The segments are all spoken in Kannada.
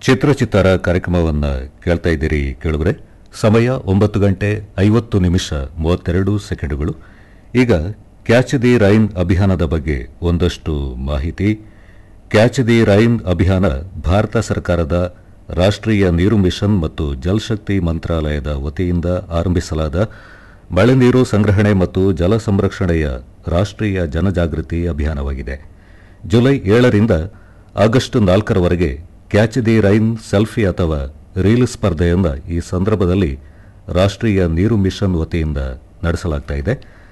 ಚಿತ್ರಚಿತ್ತಾರ ಕಾರ್ಯಕ್ರಮವನ್ನು ಕೇಳ್ತಾ ಇದ್ದೀರಿ ಕೇಳಿದ್ರೆ ಸಮಯ ಒಂಬತ್ತು ಗಂಟೆ ಐವತ್ತು ನಿಮಿಷ ಮೂವತ್ತೆರಡು ಸೆಕೆಂಡುಗಳು ಈಗ ಕ್ಯಾಚ್ ದಿ ರೈನ್ ಅಭಿಯಾನದ ಬಗ್ಗೆ ಒಂದಷ್ಟು ಮಾಹಿತಿ ಕ್ಯಾಚ್ ದಿ ರೈನ್ ಅಭಿಯಾನ ಭಾರತ ಸರ್ಕಾರದ ರಾಷ್ಟ್ರೀಯ ನೀರು ಮಿಷನ್ ಮತ್ತು ಜಲಶಕ್ತಿ ಮಂತ್ರಾಲಯದ ವತಿಯಿಂದ ಆರಂಭಿಸಲಾದ ಮಳೆ ನೀರು ಸಂಗ್ರಹಣೆ ಮತ್ತು ಜಲ ಸಂರಕ್ಷಣೆಯ ರಾಷ್ಟ್ರೀಯ ಜನಜಾಗೃತಿ ಅಭಿಯಾನವಾಗಿದೆ ಜುಲೈ ಏಳರಿಂದ ಆಗಸ್ಟ್ ನಾಲ್ಕರವರೆಗೆ ಕ್ಯಾಚ್ ದಿ ರೈನ್ ಸೆಲ್ಫಿ ಅಥವಾ ರೀಲ್ ಸ್ಪರ್ಧೆಯನ್ನು ಈ ಸಂದರ್ಭದಲ್ಲಿ ರಾಷ್ಟ್ರೀಯ ನೀರು ಮಿಷನ್ ವತಿಯಿಂದ ನಡೆಸಲಾಗ್ತಾ ಇದೆ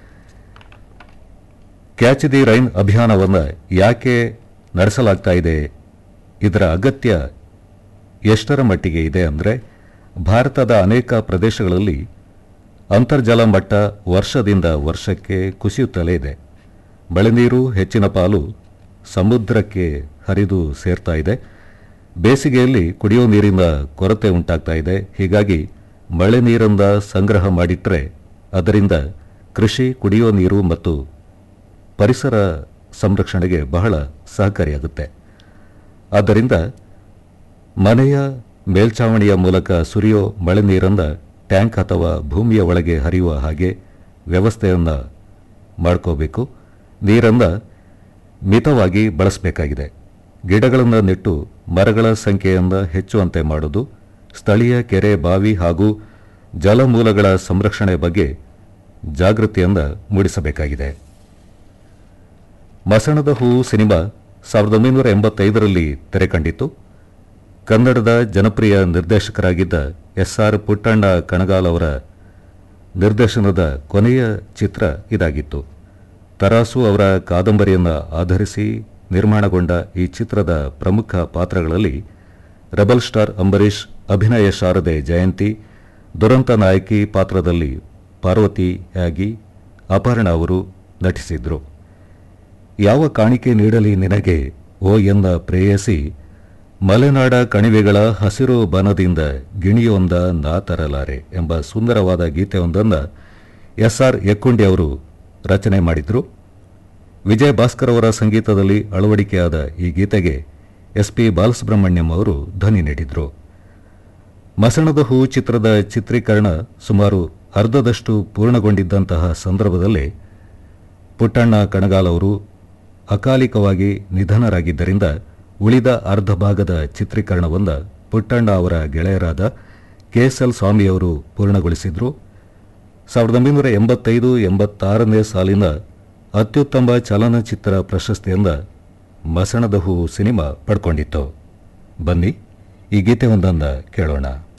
ಕ್ಯಾಚ್ ದಿ ರೈನ್ ಅಭಿಯಾನವನ್ನು ಯಾಕೆ ನಡೆಸಲಾಗ್ತಾ ಇದೆ ಇದರ ಅಗತ್ಯ ಎಷ್ಟರ ಮಟ್ಟಿಗೆ ಇದೆ ಅಂದರೆ ಭಾರತದ ಅನೇಕ ಪ್ರದೇಶಗಳಲ್ಲಿ ಅಂತರ್ಜಲ ಮಟ್ಟ ವರ್ಷದಿಂದ ವರ್ಷಕ್ಕೆ ಕುಸಿಯುತ್ತಲೇ ಇದೆ ಮಳೆ ನೀರು ಹೆಚ್ಚಿನ ಪಾಲು ಸಮುದ್ರಕ್ಕೆ ಹರಿದು ಸೇರ್ತಾ ಇದೆ ಬೇಸಿಗೆಯಲ್ಲಿ ಕುಡಿಯೋ ನೀರಿನ ಕೊರತೆ ಉಂಟಾಗ್ತಾ ಇದೆ ಹೀಗಾಗಿ ಮಳೆ ನೀರಿಂದ ಸಂಗ್ರಹ ಮಾಡಿಟ್ರೆ ಅದರಿಂದ ಕೃಷಿ ಕುಡಿಯೋ ನೀರು ಮತ್ತು ಪರಿಸರ ಸಂರಕ್ಷಣೆಗೆ ಬಹಳ ಸಹಕಾರಿಯಾಗುತ್ತೆ ಆದ್ದರಿಂದ ಮನೆಯ ಮೇಲ್ಛಾವಣಿಯ ಮೂಲಕ ಸುರಿಯೋ ಮಳೆ ನೀರನ್ನು ಟ್ಯಾಂಕ್ ಅಥವಾ ಭೂಮಿಯ ಒಳಗೆ ಹರಿಯುವ ಹಾಗೆ ವ್ಯವಸ್ಥೆಯನ್ನು ಮಾಡ್ಕೋಬೇಕು ನೀರನ್ನು ಮಿತವಾಗಿ ಬಳಸಬೇಕಾಗಿದೆ ಗಿಡಗಳನ್ನು ನೆಟ್ಟು ಮರಗಳ ಸಂಖ್ಯೆಯನ್ನು ಹೆಚ್ಚುವಂತೆ ಮಾಡೋದು ಸ್ಥಳೀಯ ಕೆರೆ ಬಾವಿ ಹಾಗೂ ಜಲಮೂಲಗಳ ಸಂರಕ್ಷಣೆ ಬಗ್ಗೆ ಜಾಗೃತಿಯನ್ನು ಮೂಡಿಸಬೇಕಾಗಿದೆ ಮಸಣದ ಹೂವು ಸಿನಿಮಾ ಸಾವಿರದ ಒಂಬೈನೂರ ಎಂಬತ್ತೈದರಲ್ಲಿ ತೆರೆಕಂಡಿತ್ತು ಕನ್ನಡದ ಜನಪ್ರಿಯ ನಿರ್ದೇಶಕರಾಗಿದ್ದ ಎಸ್ ಆರ್ ಪುಟ್ಟಣ್ಣ ಕಣಗಾಲ್ ಅವರ ನಿರ್ದೇಶನದ ಕೊನೆಯ ಚಿತ್ರ ಇದಾಗಿತ್ತು ತರಾಸು ಅವರ ಕಾದಂಬರಿಯನ್ನು ಆಧರಿಸಿ ನಿರ್ಮಾಣಗೊಂಡ ಈ ಚಿತ್ರದ ಪ್ರಮುಖ ಪಾತ್ರಗಳಲ್ಲಿ ರೆಬಲ್ ಸ್ಟಾರ್ ಅಂಬರೀಷ್ ಅಭಿನಯ ಶಾರದೆ ಜಯಂತಿ ದುರಂತ ನಾಯಕಿ ಪಾತ್ರದಲ್ಲಿ ಪಾರ್ವತಿಯಾಗಿ ಅಪರ್ಣ ಅವರು ನಟಿಸಿದ್ರು ಯಾವ ಕಾಣಿಕೆ ನೀಡಲಿ ನಿನಗೆ ಓ ಎನ್ನ ಪ್ರೇಯಸಿ ಮಲೆನಾಡ ಕಣಿವೆಗಳ ಹಸಿರು ಬನದಿಂದ ಗಿಣಿಯೊಂದ ನಾ ತರಲಾರೆ ಎಂಬ ಸುಂದರವಾದ ಗೀತೆಯೊಂದನ್ನು ಎಸ್ ಆರ್ ಯಕ್ಕುಂಡಿ ಅವರು ರಚನೆ ಮಾಡಿದ್ರು ವಿಜಯ ಭಾಸ್ಕರ್ ಅವರ ಸಂಗೀತದಲ್ಲಿ ಅಳವಡಿಕೆಯಾದ ಈ ಗೀತೆಗೆ ಎಸ್ ಪಿ ಬಾಲಸುಬ್ರಹ್ಮಣ್ಯಂ ಅವರು ಧ್ವನಿ ನೀಡಿದ್ರು ಮಸಣದ ಹೂ ಚಿತ್ರದ ಚಿತ್ರೀಕರಣ ಸುಮಾರು ಅರ್ಧದಷ್ಟು ಪೂರ್ಣಗೊಂಡಿದ್ದಂತಹ ಸಂದರ್ಭದಲ್ಲೇ ಪುಟ್ಟಣ್ಣ ಕಣಗಾಲ್ ಅವರು ಅಕಾಲಿಕವಾಗಿ ನಿಧನರಾಗಿದ್ದರಿಂದ ಉಳಿದ ಅರ್ಧ ಭಾಗದ ಚಿತ್ರೀಕರಣವನ್ನು ಪುಟ್ಟಣ್ಣ ಅವರ ಗೆಳೆಯರಾದ ಕೆಎಸ್ಎಲ್ ಸ್ವಾಮಿಯವರು ಪೂರ್ಣಗೊಳಿಸಿದ್ರು ಸಾವಿರದ ಒಂಬೈನೂರ ಎಂಬತ್ತೈದು ಎಂಬತ್ತಾರನೇ ಸಾಲಿನ ಅತ್ಯುತ್ತಮ ಚಲನಚಿತ್ರ ಪ್ರಶಸ್ತಿಯಿಂದ ಮಸಣದ ಹೂ ಸಿನಿಮಾ ಪಡ್ಕೊಂಡಿತ್ತು ಬನ್ನಿ ಈ ಗೀತೆಯೊಂದನ್ನು ಕೇಳೋಣ